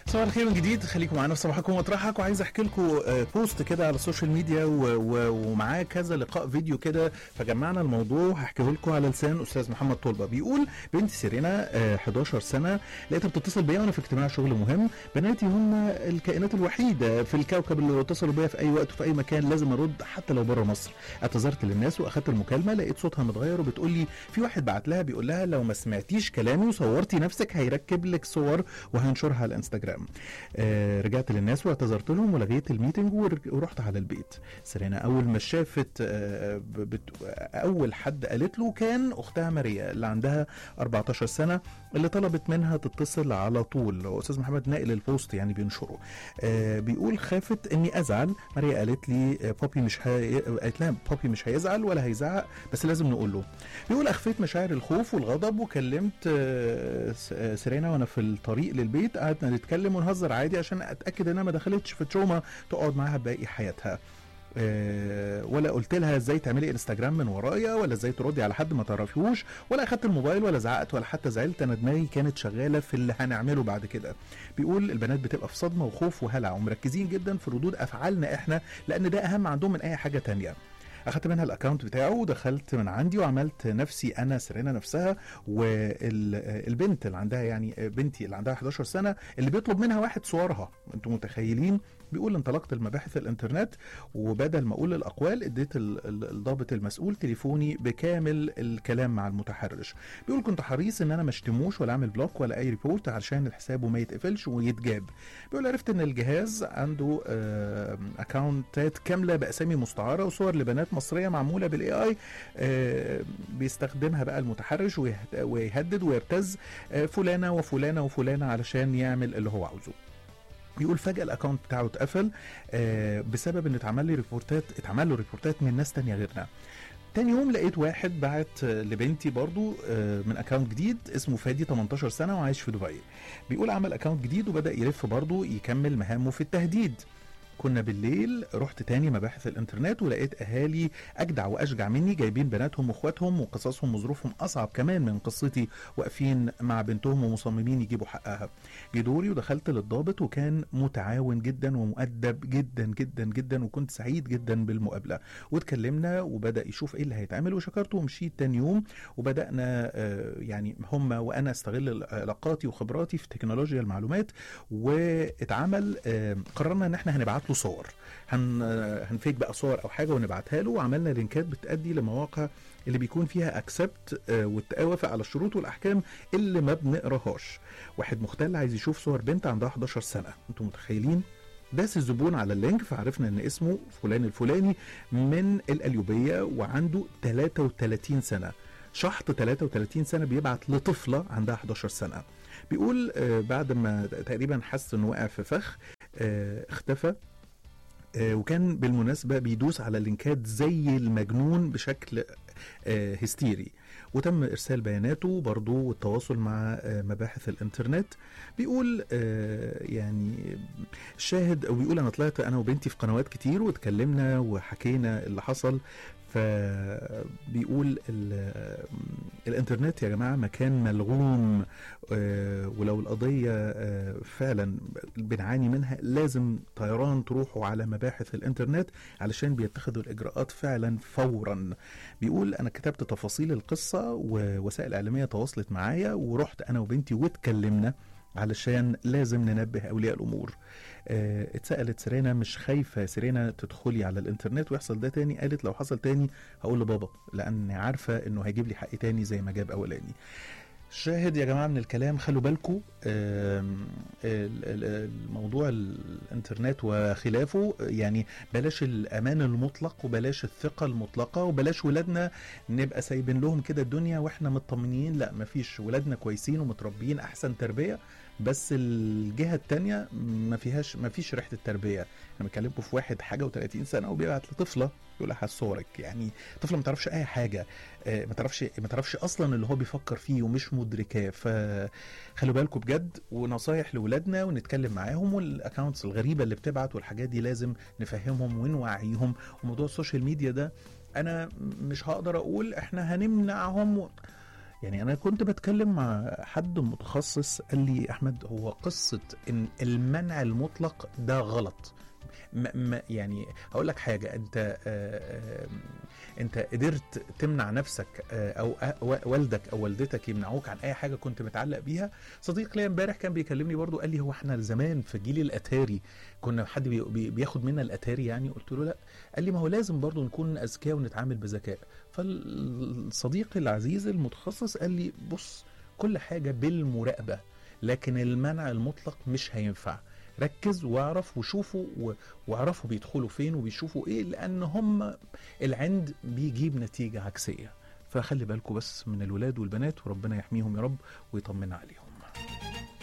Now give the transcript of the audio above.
صباح الخير من جديد خليكم معانا في صباحكم ومطرحك وعايز احكي لكم آه، بوست كده على السوشيال ميديا و- و- ومعاه كذا لقاء فيديو كده فجمعنا الموضوع وهحكيه لكم على لسان استاذ محمد طلبه بيقول بنتي سيرينا آه، 11 سنه لقيتها بتتصل بيا وانا في اجتماع شغل مهم بناتي هم الكائنات الوحيده في الكوكب اللي لو اتصلوا بيا في اي وقت وفي اي مكان لازم ارد حتى لو بره مصر اعتذرت للناس واخدت المكالمه لقيت صوتها متغير وبتقول لي في واحد بعت لها بيقول لها لو ما سمعتيش كلامي وصورتي نفسك هيركب لك صور وهنشرها على الانستجرام آه رجعت للناس واعتذرت لهم ولغيت الميتنج ور- ورحت على البيت سيرينا اول ما شافت آه ب- بت... اول حد قالت له كان اختها ماريا اللي عندها 14 سنه اللي طلبت منها تتصل على طول هو استاذ محمد ناقل البوست يعني بينشره آه بيقول خافت اني ازعل ماريا قالت لي آه بوبي مش هي... قالت لها بوبي مش هيزعل ولا هيزعق بس لازم نقول له بيقول اخفيت مشاعر الخوف والغضب وكلمت آه، س- آه، سيرينا وانا في الطريق للبيت قعدنا نتكلم ونهزر عادي عشان اتاكد انها ما دخلتش في تروما تقعد معاها باقي حياتها آه، ولا قلت لها ازاي تعملي انستجرام من ورايا ولا ازاي تردي على حد ما تعرفيهوش ولا اخدت الموبايل ولا زعقت ولا حتى زعلت انا دماغي كانت شغاله في اللي هنعمله بعد كده بيقول البنات بتبقى في صدمه وخوف وهلع ومركزين جدا في ردود افعالنا احنا لان ده اهم عندهم من اي حاجه تانية اخدت منها الاكونت بتاعه ودخلت من عندي وعملت نفسي انا سيرينا نفسها والبنت اللي عندها يعني بنتي اللي عندها 11 سنه اللي بيطلب منها واحد صورها انتم متخيلين بيقول انطلقت المباحث الانترنت وبدل ما اقول الاقوال اديت ال- ال- الضابط المسؤول تليفوني بكامل الكلام مع المتحرش بيقول كنت حريص ان انا ما اشتموش ولا اعمل بلوك ولا اي ريبورت علشان الحساب ما يتقفلش ويتجاب بيقول عرفت ان الجهاز عنده آه، اكونتات كامله باسامي مستعاره وصور لبنات مصريه معموله بالاي اي بيستخدمها بقى المتحرش ويهد- ويهدد ويبتز آه، فلانه وفلانه وفلانه علشان يعمل اللي هو عاوزه بيقول فجاه الاكونت بتاعه اتقفل آه، بسبب ان اتعمل لي ريبورتات اتعمل له ريبورتات من ناس تانية غيرنا تاني يوم لقيت واحد بعت آه، لبنتي برضو آه، من اكونت جديد اسمه فادي 18 سنه وعايش في دبي بيقول عمل اكونت جديد وبدا يلف برضو يكمل مهامه في التهديد كنا بالليل رحت تاني مباحث الانترنت ولقيت اهالي اجدع واشجع مني جايبين بناتهم واخواتهم وقصصهم وظروفهم اصعب كمان من قصتي واقفين مع بنتهم ومصممين يجيبوا حقها جه دوري ودخلت للضابط وكان متعاون جدا ومؤدب جدا جدا جدا وكنت سعيد جدا بالمقابله واتكلمنا وبدا يشوف ايه اللي هيتعمل وشكرته ومشيت تاني يوم وبدانا آه، يعني هم وانا استغل علاقاتي وخبراتي في تكنولوجيا المعلومات واتعمل آه، قررنا ان احنا هنبعت له صور هن آه، هنفيك بقى صور او حاجه ونبعتها له وعملنا لينكات بتادي لمواقع اللي بيكون فيها اكسبت وتوافق على الشروط والاحكام اللي ما بنقراهاش واحد مختل عايز يشوف صور بنت عندها 11 سنه انتوا متخيلين داس الزبون على اللينك فعرفنا ان اسمه فلان الفلاني من القليوبيه وعنده 33 سنه شحط 33 سنه بيبعت لطفله عندها 11 سنه بيقول آه، بعد ما تقريبا حس انه وقع في فخ آه، اختفى آه، وكان بالمناسبة بيدوس على اللينكات زي المجنون بشكل آه، هستيري وتم إرسال بياناته برضو والتواصل مع آه، مباحث الإنترنت بيقول آه، يعني شاهد أو بيقول أنا طلعت أنا وبنتي في قنوات كتير واتكلمنا وحكينا اللي حصل فبيقول ال- الانترنت يا جماعه مكان ملغوم آه، ولو القضيه آه، فعلا بنعاني منها لازم طيران تروحوا على مباحث الانترنت علشان بيتخذوا الاجراءات فعلا فورا بيقول انا كتبت تفاصيل القصه ووسائل اعلاميه تواصلت معايا ورحت انا وبنتي واتكلمنا علشان لازم ننبه اولياء الامور آه، اتسالت سيرينا مش خايفه سيرينا تدخلي على الانترنت ويحصل ده تاني قالت لو حصل تاني هقول لبابا لان عارفه انه هيجيب لي حقي تاني زي ما جاب اولاني شاهد يا جماعه من الكلام خلوا بالكم الموضوع الانترنت وخلافه يعني بلاش الامان المطلق وبلاش الثقه المطلقه وبلاش ولادنا نبقى سايبين لهم كده الدنيا واحنا مطمنين لا مفيش ولادنا كويسين ومتربيين احسن تربيه بس الجهه التانية ما فيهاش ما فيش ريحه التربيه انا بكلمكم في واحد حاجه و30 سنه وبيبعت لطفله يقول لها صورك يعني طفله ما تعرفش اي حاجه آه، ما تعرفش ما تعرفش اصلا اللي هو بيفكر فيه ومش مدركاه فخلوا بالكم بجد ونصايح لاولادنا ونتكلم معاهم والاكونتس الغريبه اللي بتبعت والحاجات دي لازم نفهمهم ونوعيهم وموضوع السوشيال ميديا ده انا مش هقدر اقول احنا هنمنعهم و... يعني انا كنت بتكلم مع حد متخصص قال لي احمد هو قصه ان المنع المطلق ده غلط ما ما يعني هقول لك حاجه انت آه، آه، انت قدرت تمنع نفسك آه، او أ- و- والدك او والدتك يمنعوك عن اي حاجه كنت متعلق بيها صديق ليا امبارح كان بيكلمني برضو قال لي هو احنا زمان في جيل الاتاري كنا حد بي- بي- بياخد منا الاتاري يعني قلت له لا قال لي ما هو لازم برضو نكون اذكياء ونتعامل بذكاء فالصديق العزيز المتخصص قال لي بص كل حاجه بالمراقبه لكن المنع المطلق مش هينفع ركز واعرف وشوفوا و- واعرفوا بيدخلوا فين وبيشوفوا ايه لان هم العند بيجيب نتيجه عكسيه فخلي بالكم بس من الولاد والبنات وربنا يحميهم يا رب ويطمنا عليهم